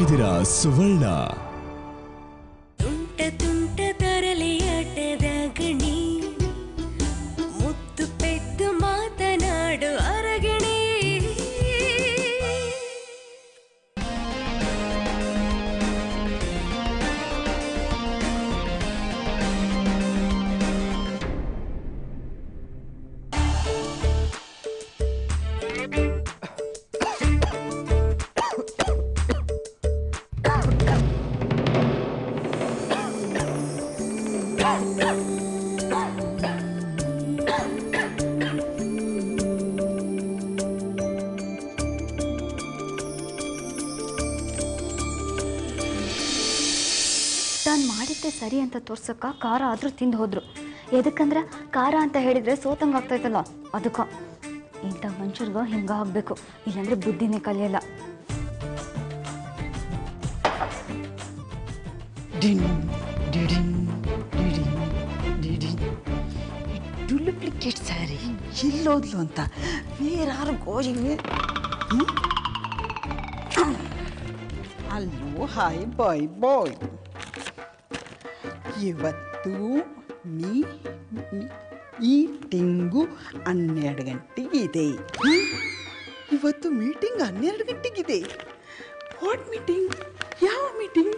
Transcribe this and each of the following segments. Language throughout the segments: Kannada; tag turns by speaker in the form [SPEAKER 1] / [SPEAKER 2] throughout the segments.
[SPEAKER 1] ಇದ್ದೀರಾ ಸುವರ್ಣ
[SPEAKER 2] ತುಂಟ ತುಂಟ ತರಲೆಯಾಟದ ಗಣಿ ಮುತ್ತು ಪೆದ್ದು ಮಾತನಾಡು ಅರಗಣಿ
[SPEAKER 3] ತಾನು ಮಾಡಿದ್ದೆ ಸರಿ ಅಂತ ತೋರ್ಸಕ್ಕ ಖಾರ ಆದರೂ ತಿಂದು ಹೋದ್ರು ಎದಕ್ಕಂದ್ರೆ ಖಾರ ಅಂತ ಹೇಳಿದ್ರೆ ಸೋತಂಗೆ ಆಗ್ತೈತಲ್ಲ ಅದಕ್ಕ ಇಂಥ ಮನುಷ್ಯರ್ಗ ಹಿಂಗ ಆಗ್ಬೇಕು ಇಲ್ಲಾಂದ್ರೆ ಬುದ್ಧಿನೇ ಕಲಿಯಲ್ಲ
[SPEAKER 4] ಡಿನ್ ಡಿಡಿನ್ ಡಿಡಿನ್ ಡಿಡಿನ್ ಡುಪ್ಲಿಕೇಟ್ ಸ್ಯಾರಿ ಎಲ್ಲೋದ್ಲು ಅಂತ ವೇರ್ ಆರ್ ಗೋಯಿಂಗ್ ಅಲ್ಲೋ ಹಾಯ್ ಬಾಯ್ ಬಾಯ್ ಇವತ್ತು ನೀ ಮೀಟಿಂಗು ಹನ್ನೆರಡು ಗಂಟೆಗಿದೆ ಹ್ಮ್? ಇವತ್ತು ಮೀಟಿಂಗ್ ಹನ್ನೆರಡು ಗಂಟೆಗಿದೆ ವಾಟ್ ಮೀಟಿಂಗ್ ಯಾವ ಮೀಟಿಂಗ್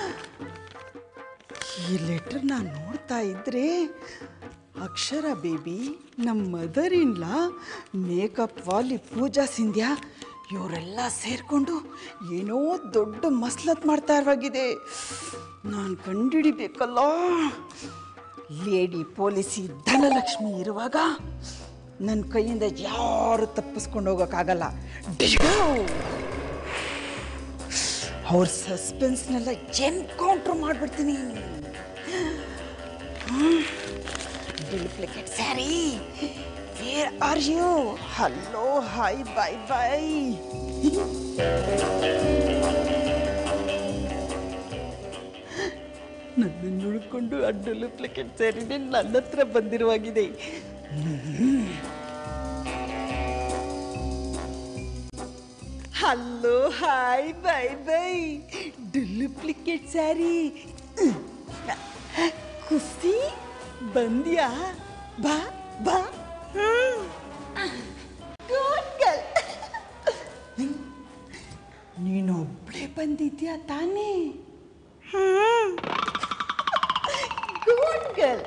[SPEAKER 4] ಈ ಲೆಟರ್ ನಾನು ನೋಡ್ತಾ ಇದ್ರೆ ಅಕ್ಷರ ಬೇಬಿ ನಮ್ಮ ಮದರ್ ಇನ್ಲ ಮೇಕಪ್ ವಾಲಿ ಪೂಜಾ ಸಿಂಧ್ಯಾ ಇವರೆಲ್ಲ ಸೇರಿಕೊಂಡು ಏನೋ ದೊಡ್ಡ ಮಸ್ಲತ್ ಮಾಡ್ತಾ ಇರುವಾಗಿದೆ ನಾನು ಕಂಡುಹಿಡಿಬೇಕಲ್ಲ ಲೇಡಿ ಪೊಲೀಸಿ ಧನಲಕ್ಷ್ಮಿ ಇರುವಾಗ ನನ್ನ ಕೈಯಿಂದ ಯಾರು ತಪ್ಪಿಸ್ಕೊಂಡು ಹೋಗೋಕ್ಕಾಗಲ್ಲ ಡಿಶೋ ಅವ್ರ ಸಸ್ಪೆನ್ಸ್ನೆಲ್ಲ ಎನ್ಕೌಂಟ್ರ್ ಮಾಡಿಬಿಡ್ತೀನಿ duplicate sorry where are you hello hi bye bye ನನ್ನನ್ನು ನೋಡಿಕೊಂಡು ಆ ಡುಪ್ಲಿಕೇಟ್ ಸ್ಯಾರಿನೇ ನನ್ನ ಹತ್ರ ಬಂದಿರುವಾಗಿದೆ hello hi bye bye duplicate sorry ಖುಷಿ ಬಂದ್ಯಾ ಬಾ ಬಾ ಗುಡ್ ಗರ್ಲ್ ನೀನೊಬ್ಳೆ ಬಂದಿದ್ಯಾ ತಾನೇ ಗುಡ್ ಗರ್ಲ್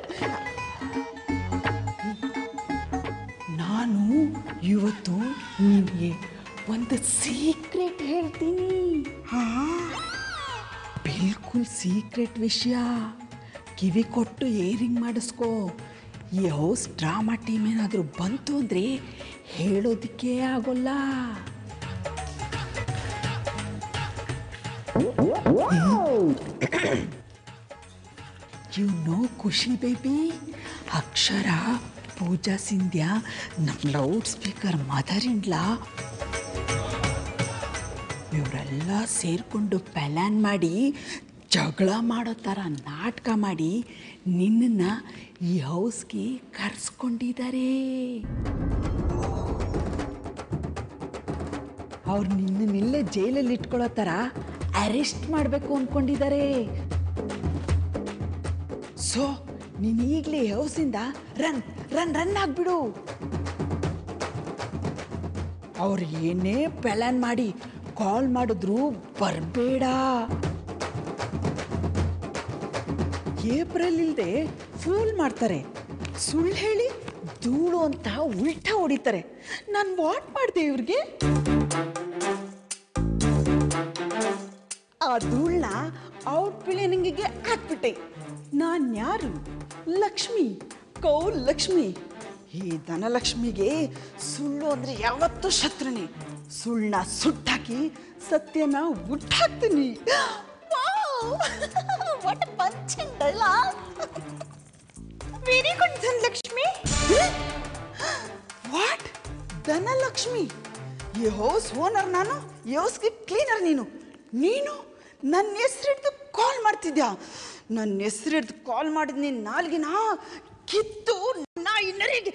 [SPEAKER 4] ನಾನು ಇವತ್ತು ನಿನಗೆ ಒಂದು ಸೀಕ್ರೆಟ್ ಹೇಳ್ತೀನಿ ಹಾ ಬಿಲ್ಕುಲ್ ಸೀಕ್ರೆಟ್ ವಿಷಯ ಕಿವಿ ಕೊಟ್ಟು ಏರಿಂಗ್ ಮಾಡಿಸ್ಕೋ ಈ ಹೌಸ್ ಡ್ರಾಮಾ ಟೀಮ್ ಏನಾದರೂ ಬಂತು ಅಂದರೆ ಹೇಳೋದಕ್ಕೆ ಆಗೋಲ್ಲ you know Khushi baby Akshara Pooja Sindhya ನಮ್ಮ ಲೌಡ್ ಸ್ಪೀಕರ್ ಮದರ್ ಇನ್ಲಾ ಇವರೆಲ್ಲ ಸೇರಿಕೊಂಡು ಪ್ಲಾನ್ ಮಾಡಿ ಜಗಳ ಮಾಡೋ ಥರ ನಾಟಕ ಮಾಡಿ ನಿನ್ನನ್ನು ಈ ಹೌಸ್ಗೆ ಕರೆಸ್ಕೊಂಡಿದ್ದಾರೆ ಅವ್ರು ನಿನ್ನನ್ನೆಲ್ಲ ಜೈಲಲ್ಲಿ ಇಟ್ಕೊಳ್ಳೋ ಥರ ಅರೆಸ್ಟ್ ಮಾಡಬೇಕು ಅಂದ್ಕೊಂಡಿದ್ದಾರೆ ಸೊ ನೀನು ಈಗಲೇ ಹೌಸಿಂದ ರನ್ ರನ್ ರನ್ ಆಗಿಬಿಡು ಅವ್ರು ಏನೇ ಪ್ಲಾನ್ ಮಾಡಿ ಕಾಲ್ ಮಾಡಿದ್ರು ಬರಬೇಡ ಏಪ್ರಿಲ್ ಇಲ್ಲದೆ ಫೂಲ್ ಮಾಡ್ತಾರೆ ಸುಳ್ಳು ಹೇಳಿ ಧೂಳು ಅಂತ ಉಲ್ಟಾ ಹೊಡಿತಾರೆ ನಾನು ವಾಟ್ ಮಾಡಿದೆ ಇವ್ರಿಗೆ ಆ ಧೂಳನ್ನ ಔಟ್ ಪ್ಲೇನಿಂಗಿಗೆ ಹಾಕ್ಬಿಟ್ಟೆ ನಾನು ಯಾರು ಲಕ್ಷ್ಮಿ ಕೌ ಲಕ್ಷ್ಮಿ ಈ ಧನಲಕ್ಷ್ಮಿಗೆ ಸುಳ್ಳು ಅಂದ್ರೆ ಯಾವತ್ತೂ ಶತ್ರುನೇ ಸುಳ್ಳನ್ನ ಸುಟ್ಟಾಕಿ ಸತ್ಯನ ಉಟ್ಟಾಕ್ತೀನಿ what punching very good Dhanalakshmi what Dhanalakshmi ಈ ಹೌಸ್ ಓನರ್ ನಾನು ಈ ಹೌಸ್ಗೆ ಕ್ಲೀನರ್ ನೀನು ನೀನು ನನ್ನ ಹೆಸರಿಡ್ದು ಕಾಲ್ ಮಾಡ್ತಿದ್ಯಾ ನನ್ನ ಹೆಸರಿಡ್ದು ಕಾಲ್ ಮಾಡಿದ ನೀನು ನಾಲ್ಗಿನ ಕಿತ್ತು ನಾ ಇನ್ನರಿಗೆ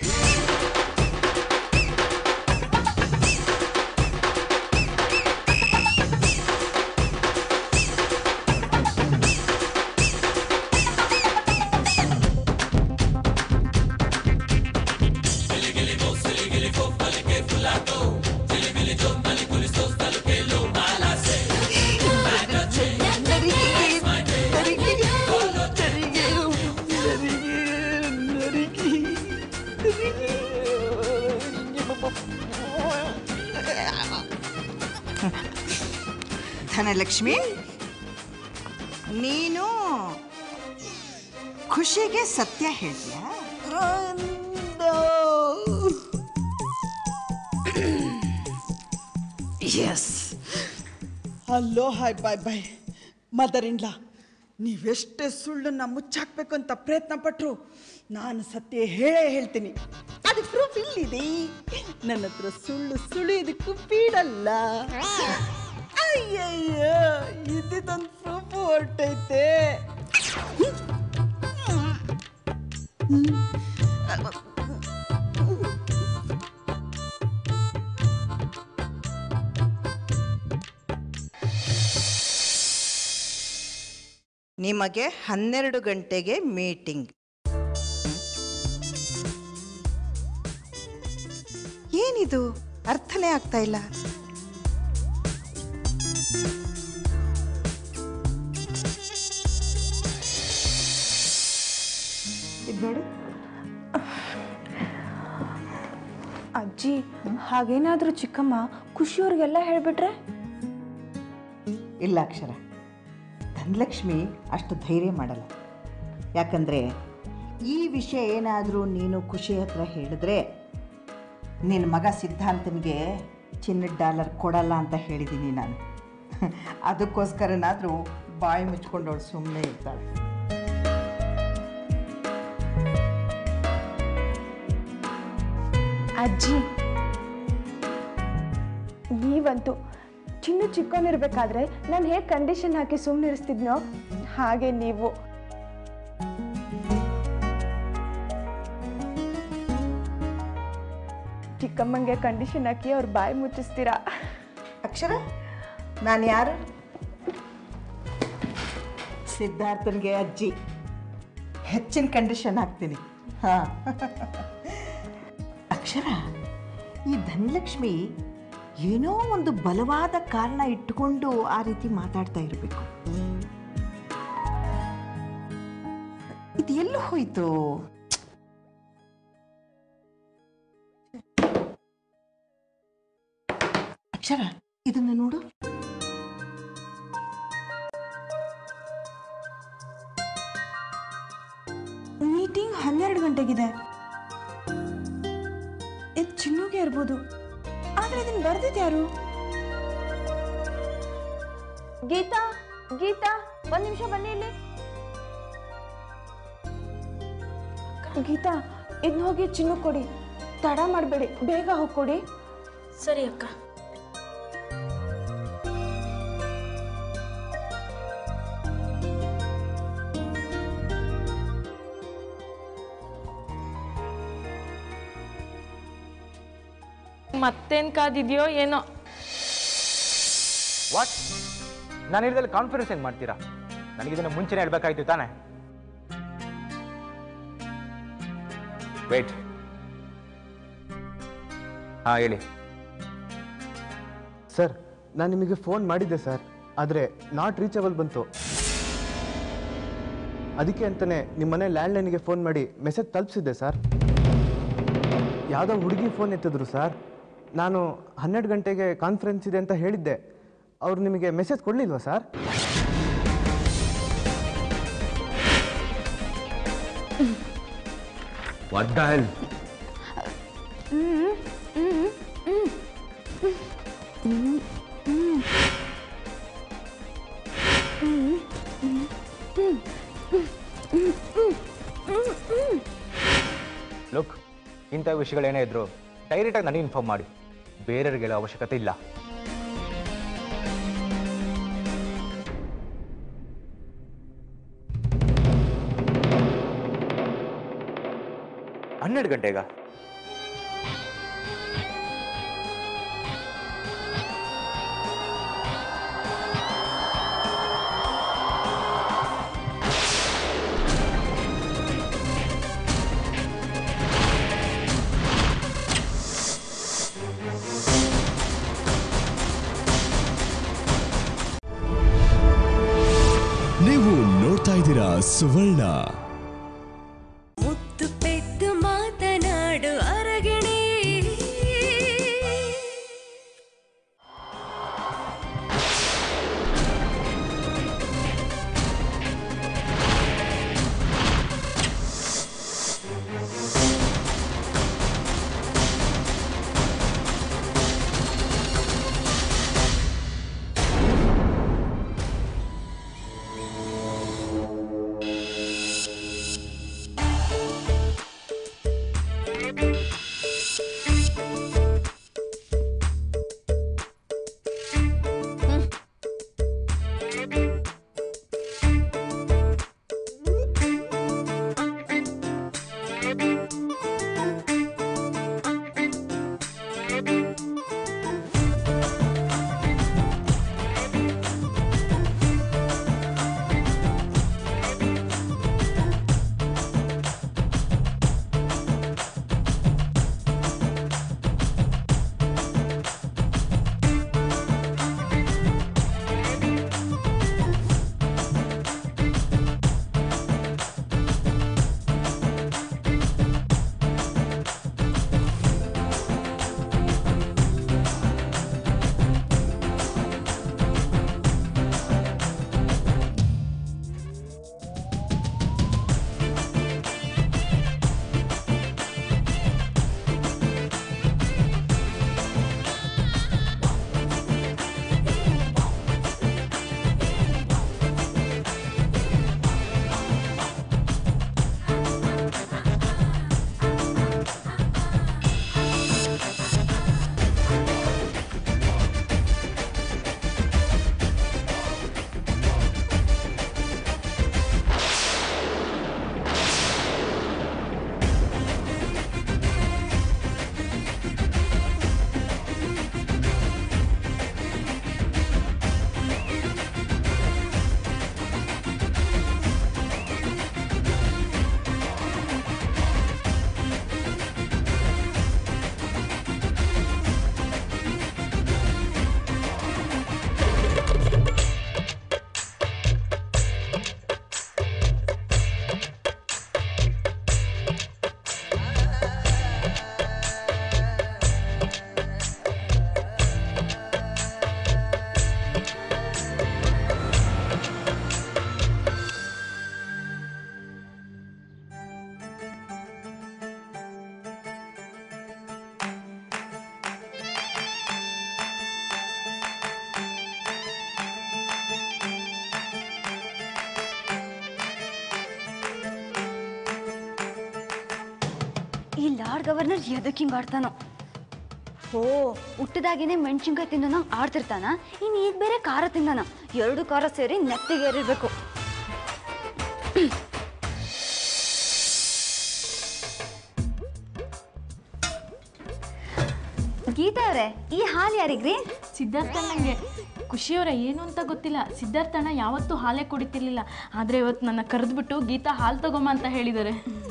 [SPEAKER 4] ಧನಲಕ್ಷ್ಮಿ ನೀನು ಖುಷಿಗೆ ಸತ್ಯ ಹೇಳ್ತೀಯಾ yes hello hi bye bye mother in law ನೀವೆಷ್ಟೇ ಸುಳ್ಳನ್ನ ಮುಚ್ಚಾಕ್ಬೇಕು ಅಂತ ಪ್ರಯತ್ನ ಪಟ್ಟರು ನಾನು ಸತ್ಯ ಹೇಳೇ ಹೇಳ್ತೀನಿ ಅದಕ್ಕೆ ಪ್ರೂಫ್ ಇಲ್ಲಿದೆ ನನ್ನ ಹತ್ರ ಸುಳ್ಳು ಸುಳಿಯೋದಕ್ಕೂ ಬೀಡಲ್ಲ ಅಯ್ಯಯ್ಯೋ ಇದ್ದಿದ್ದೊಂದು ಪ್ರೂಫ್ ಹೊರಟೈತೆ ನಿಮಗೆ ಹನ್ನೆರಡು ಗಂಟೆಗೆ ಮೀಟಿಂಗ್ ಏನಿದು ಅರ್ಥನೇ ಆಗ್ತಾ ಇಲ್ಲ ಇದು ನೋಡು
[SPEAKER 1] ಅಜ್ಜಿ ಹಾಗೇನಾದರೂ ಚಿಕ್ಕಮ್ಮ ಖುಷಿಯವ್ರಿಗೆಲ್ಲ ಹೇಳ್ಬಿಟ್ರೆ
[SPEAKER 4] ಇಲ್ಲ ಅಕ್ಷರ ಧನಲಕ್ಷ್ಮಿ ಅಷ್ಟು ಧೈರ್ಯ ಮಾಡಲ್ಲ ಯಾಕಂದರೆ ಈ ವಿಷಯ ಏನಾದರೂ ನೀನು ಖುಷಿ ಹತ್ರ ಹೇಳಿದ್ರೆ ನಿನ್ನ ಮಗ ಸಿದ್ಧಾಂತನಿಗೆ ಚಿನ್ನದ ಡಾಲರ್ ಕೊಡಲ್ಲ ಅಂತ ಹೇಳಿದ್ದೀನಿ ನಾನು ಅದಕ್ಕೋಸ್ಕರನಾದರೂ ಬಾಯಿ ಮುಚ್ಕೊಂಡವಳು ಸುಮ್ಮನೆ ಇರ್ತಾಳೆ
[SPEAKER 1] ಅಜ್ಜಿ ನೀವಂತೂ ಚಿನ್ನು ಚಿಕ್ಕವನಿರ್ಬೇಕಾದ್ರೆ ನಾನು ಹೇಗೆ ಕಂಡೀಷನ್ ಹಾಕಿ ಸುಮ್ಮನಿರಿಸ್ತಿದ್ನೋ ಹಾಗೆ ನೀವು ಚಿಕ್ಕಮ್ಮಂಗೆ ಕಂಡೀಷನ್ ಹಾಕಿ ಅವ್ರ ಬಾಯಿ ಮುಚ್ಚಿಸ್ತೀರಾ
[SPEAKER 4] ಅಕ್ಷರ ನಾನು ಯಾರು ಸಿದ್ಧಾರ್ಥನಿಗೆ ಅಜ್ಜಿ ಹೆಚ್ಚಿನ ಕಂಡೀಷನ್ ಹಾಕ್ತೀನಿ ಹಾಂ ಅಕ್ಷರ ಈ ಧನಲಕ್ಷ್ಮಿ ಏನೋ ಒಂದು ಬಲವಾದ ಕಾರಣ ಇಟ್ಟುಕೊಂಡು ಆ ರೀತಿ ಮಾತಾಡ್ತಾ ಇರಬೇಕು ಇದು ಎಲ್ಲೂ ಹೋಯ್ತು ಅಕ್ಷರ ಇದನ್ನ ನೋಡು
[SPEAKER 1] ಮೀಟಿಂಗ್ ಹನ್ನೆರಡು ಗಂಟೆಗಿದೆ ಇದು ಚಿನ್ನುಗೆ ಇರ್ಬೋದು ಆದ್ರೆ ಇದನ್ನ ಬರ್ದಿದ್ ಯಾರು ಗೀತಾ ಗೀತಾ ಒಂದ್ ನಿಮಿಷ ಬನ್ನಿ ಇಲ್ಲಿ ಗೀತಾ ಇದನ್ನ ಹೋಗಿ ಚಿನ್ನು ಕೊಡಿ ತಡ ಮಾಡಬೇಡಿ ಬೇಗ ಹೋಗಿ ಕೊಡಿ
[SPEAKER 5] ಸರಿ ಅಕ್ಕ ಮತ್ತೇನ್ ಕಾದಿದ್ಯೋ ಏನೋ
[SPEAKER 6] ವಾಟ್ ನಾನು ಹೇಳಿದಲ್ಲಿ ಕಾನ್ಫರೆನ್ಸ್ ಹೆಂಗೆ ಮಾಡ್ತೀರಾ ನನಗಿದನ್ನು ಮುಂಚೆನೇ ಹೇಳ್ಬೇಕಾಯ್ತು ತಾನೆ ವೇಟ್ ಹಾಂ ಹೇಳಿ
[SPEAKER 7] ಸರ್ ನಾನು ನಿಮಗೆ ಫೋನ್ ಮಾಡಿದ್ದೆ ಸರ್ ಆದರೆ ನಾಟ್ ರೀಚಬಲ್ ಬಂತು ಅದಕ್ಕೆ ಅಂತಲೇ ನಿಮ್ಮ ಮನೆ ಲ್ಯಾಂಡ್ಲೈನ್ಗೆ ಫೋನ್ ಮಾಡಿ ಮೆಸೇಜ್ ತಲುಪಿಸಿದ್ದೆ ಸರ್ ಯಾವುದೋ ಹುಡುಗಿ ಫೋನ್ ಎತ್ತಿದ್ರು ಸರ್ ನಾನು ಹನ್ನೆರಡು ಗಂಟೆಗೆ ಕಾನ್ಫರೆನ್ಸ್ ಇದೆ ಅಂತ ಹೇಳಿದ್ದೆ ಅವ್ರು ನಿಮಗೆ ಮೆಸೇಜ್ ಕೊಡಲಿಲ್ವಾ sir
[SPEAKER 6] what the hell look ಇಂಥ ವಿಷಯಗಳೇನೇ ಇದ್ರು ಡೈರೆಕ್ಟಾಗಿ ನನಗೆ ಇನ್ಫಾರ್ಮ್ ಮಾಡಿ ಬೇರೆಯವ್ರಿಗೆ ಹೇಳೋ ಅವಶ್ಯಕತೆ ಇಲ್ಲ ಹನ್ನೆರಡು ಗಂಟೆಗ
[SPEAKER 8] ನೀವು ನೋಡ್ತಾ ಇದ್ದೀರಾ ಸುವರ್ಣ
[SPEAKER 2] ಮುತ್ತು ಪೆದ್ದು ಮಾತನಾಡು ಅರಗಿಣಿ
[SPEAKER 3] ಲಾರ್ಡ್ ಗವರ್ನರ್ ಎದಕ್ಕೆ ಹಿಂಗೆ ಆಡ್ತಾನೋ ಓ ಹುಟ್ಟಿದಾಗೇನೆ ಮೆಣಸಿನ್ಕಾಯಿ ತಿನ್ನೋ ಆಡ್ತಿರ್ತಾನ ಇನ್ನು ಈಗ ಬೇರೆ ಖಾರ ತಿಂದಾನ ಎರಡು ಖಾರ ಸೇರಿ ನೆತ್ತಿಗೆ ಏರಿರ್ಬೇಕು ಗೀತಾ ಅವರೇ ಈ ಹಾಲು ಯಾರಿಗ್ರಿ
[SPEAKER 5] ಸಿದ್ಧಾರ್ಥಣ್ಣಂಗೆ ಖುಷಿಯವರ ಏನು ಅಂತ ಗೊತ್ತಿಲ್ಲ ಸಿದ್ಧಾರ್ಥಣ್ಣ ಯಾವತ್ತೂ ಹಾಲೇ ಕುಡಿತಿರ್ಲಿಲ್ಲ ಆದರೆ ಇವತ್ತು ನನ್ನ ಕರೆದ್ಬಿಟ್ಟು ಗೀತಾ ಹಾಲು ತಗೊಂಬ ಅಂತ ಹೇಳಿದ್ದಾರೆ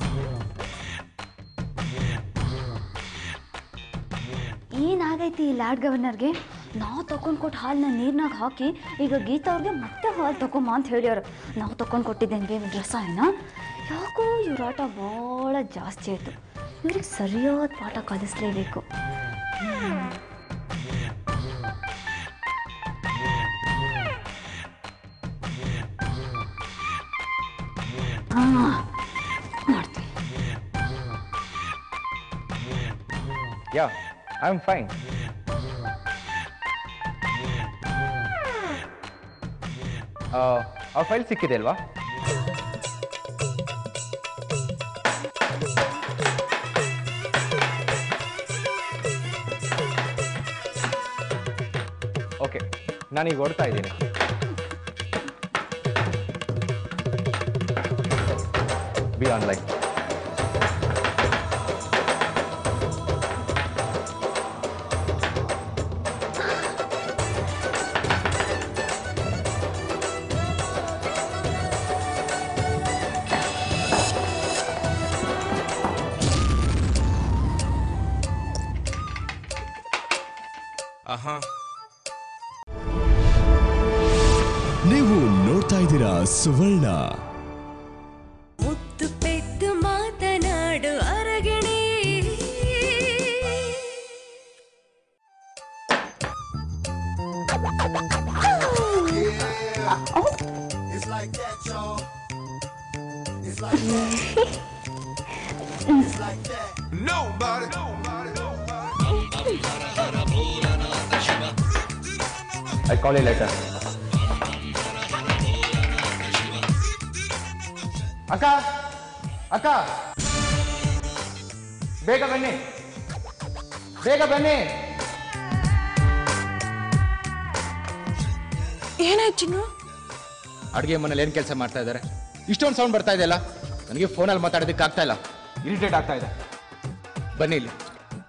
[SPEAKER 3] ಏನಾಗೈತಿ ಈ ಲಾರ್ಡ್ ಗವರ್ನರ್ಗೆ ನಾವು ತಗೊಂಡು ಕೊಟ್ಟು ಹಾಲನ್ನ ನೀರ್ನಾಗ ಹಾಕಿ ಈಗ ಗೀತಾ ಅವ್ರಿಗೆ ಮತ್ತೆ ಹಾಲು ತಗೊಂಬ ಅಂತ ಹೇಳ್ಯಾರ ನಾವು ತಗೊಂಡು ಕೊಟ್ಟಿದ್ದೇನೆ ರಸ ಏನ ಯಾಕೋ ಇವ್ರ ಆಟ ಭಾಳ ಜಾಸ್ತಿ ಆಯಿತು ಇವ್ರಿಗೆ ಸರಿಯಾದ ಪಾಠ ಕಲಿಸ್ಲೇಬೇಕು ಹಾಂ ಮಾಡ್ತೀನಿ
[SPEAKER 6] ಯಾ ಐ ಆಮ್ ಫೈನ್ ಆ ಫೈಲ್ ಸಿಕ್ಕಿದೆ ಅಲ್ವಾ ಓಕೆ ನಾನೀಗ ಓಡ್ತಾ ಇದ್ದೀನಿ ಬಿ ಆನ್ಲೈನ್
[SPEAKER 8] ನೀವು ನೋಡ್ತಾ ಇದ್ದೀರಾ ಸುವರ್ಣ
[SPEAKER 2] ಮುತ್ತು ಪೆದ್ದು ಮಾತನಾಡು ಅರಗಿಣಿ
[SPEAKER 6] ಐ ಕಾಲ್ ಯು ಲೇಟರ್ ಅಕ್ಕ ಅಕ್ಕ ಬೇಗ ಬನ್ನಿ ಬೇಗ ಬನ್ನಿ
[SPEAKER 1] ಏನಾಯ್ತು ಚಿನ್ನು
[SPEAKER 6] ಅಡುಗೆ ಮನೇಲಿ ಏನು ಕೆಲಸ ಮಾಡ್ತಾ ಇದ್ದಾರೆ ಇಷ್ಟೊಂದು ಸೌಂಡ್ ಬರ್ತಾ ಇದೆಯಲ್ಲ ನನಗೆ ಫೋನಲ್ಲಿ ಮಾತಾಡೋದಕ್ಕೆ ಆಗ್ತಾ ಇಲ್ಲ ಇರಿಟೇಟ್ ಆಗ್ತಾ ಇದೆ ಬನ್ನಿ ಇಲ್ಲಿ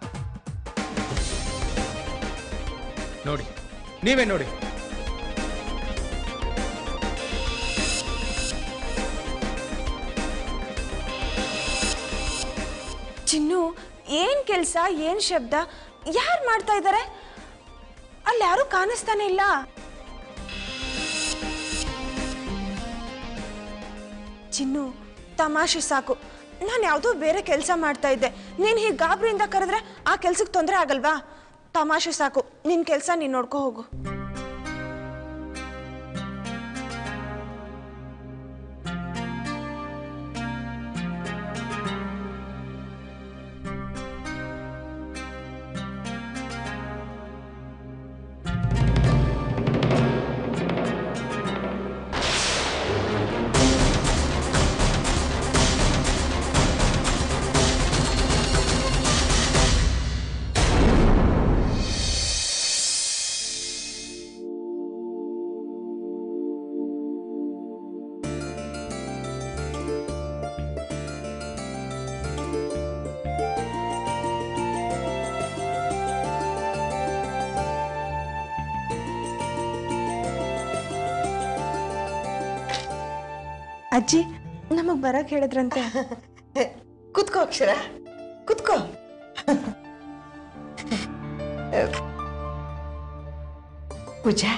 [SPEAKER 6] ನೋಡಿ ನೀವೇ ನೋಡಿ
[SPEAKER 1] ಚಿನ್ನು ಏನ್ ಕೆಲಸ ಏನ್ ಶಬ್ದ ಯಾರು ಮಾಡ್ತಾ ಇದ್ದಾರೆ ಅಲ್ಲಿ ಯಾರು ಕಾಣಿಸ್ತಾನೆ ಇಲ್ಲ ಚಿನ್ನು ತಮಾಷೆ ಸಾಕು ನಾನು ಯಾವುದೋ ಬೇರೆ ಕೆಲಸ ಮಾಡ್ತಾ ಇದ್ದೆ ನೀನು ಹೀಗೆ ಗಾಬರಿಯಿಂದ ಕರೆದ್ರೆ ಆ ಕೆಲ್ಸಕ್ಕೆ ತೊಂದರೆ ಆಗಲ್ವಾ ತಮಾಷೆ ಸಾಕು ನಿನ್ನ ಕೆಲಸ ನೀನು ನೋಡ್ಕೋ ಹೋಗು ಅಜ್ಜಿ ನಮಗೆ ಬರಕ್ಕೆ ಹೇಳಿದ್ರಂತೆ
[SPEAKER 4] ಕುತ್ಕೋ ಅಕ್ಷರ ಕುತ್ಕೋ ಪೂಜಾ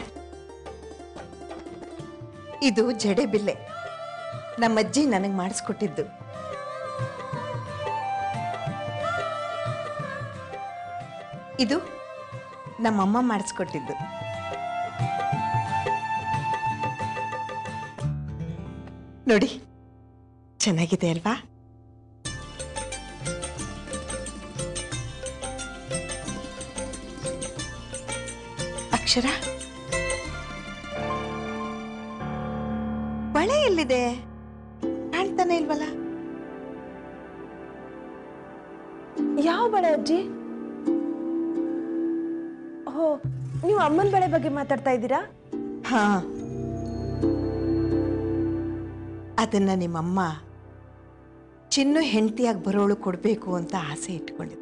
[SPEAKER 4] ಇದು ಜಡೆ ಬಿಲ್ಲೆ ನಮ್ಮಜ್ಜಿ ನನಗೆ ಮಾಡಿಸ್ಕೊಟ್ಟಿದ್ದು ಇದು ನಮ್ಮಮ್ಮ ಮಾಡಿಸ್ಕೊಟ್ಟಿದ್ದು ನೋಡಿ ಚೆನ್ನಾಗಿದೆ ಅಲ್ವಾ ಅಕ್ಷರ ಬಳೆ ಎಲ್ಲಿದೆ ಕಾಣ್ತಾನೆ ಇಲ್ವಲ್ಲ
[SPEAKER 1] ಯಾವ ಬಳೆ ಅಜ್ಜಿ ಓ ನೀವು ಅಮ್ಮನ ಬಳೆ ಬಗ್ಗೆ ಮಾತಾಡ್ತಾ ಇದ್ದೀರಾ
[SPEAKER 9] ಹಾ ಅದನ್ನ ನಿಮ್ಮಮ್ಮ ಚಿನ್ನು ಹೆಂಡತಿಯಾಗಿ ಬರೋಳು ಕೊಡಬೇಕು ಅಂತ ಆಸೆ ಇಟ್ಕೊಂಡಿದ್ದೆ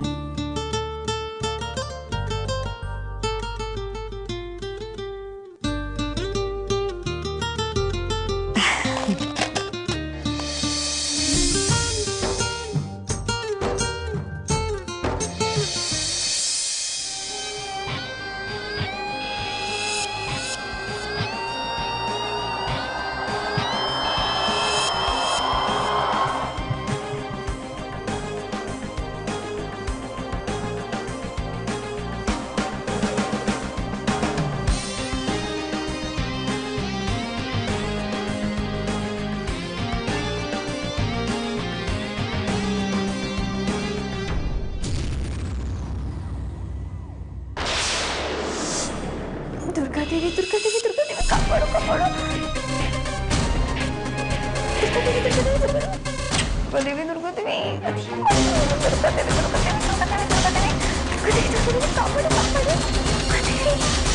[SPEAKER 3] ದುರ್ಗಾದೇವಿ ದುರ್ಗಾದೇವಿ ದುರ್ಗಾದೇವಿ ಕಾಪಾಡು ಕಾಪಾಡು ದುರ್ಗಾದೇವಿ ದುರ್ಗಾದೇವಿ ದುರ್ಗಾದೇವಿ ದುರ್ಗಾದೇವಿ ದುರ್ಗಾದೇವಿ ದುರ್ಗಾದೇವಿ ದುರ್ಗಾದೇವಿ ದುರ್ಗಾದೇವಿ ದುರ್ಗಾದೇವಿ ದುರ್ಗಾದೇವಿ ಕಾಪಾಡು ಕಾಪಾಡು ದುರ್ಗಾದೇವಿ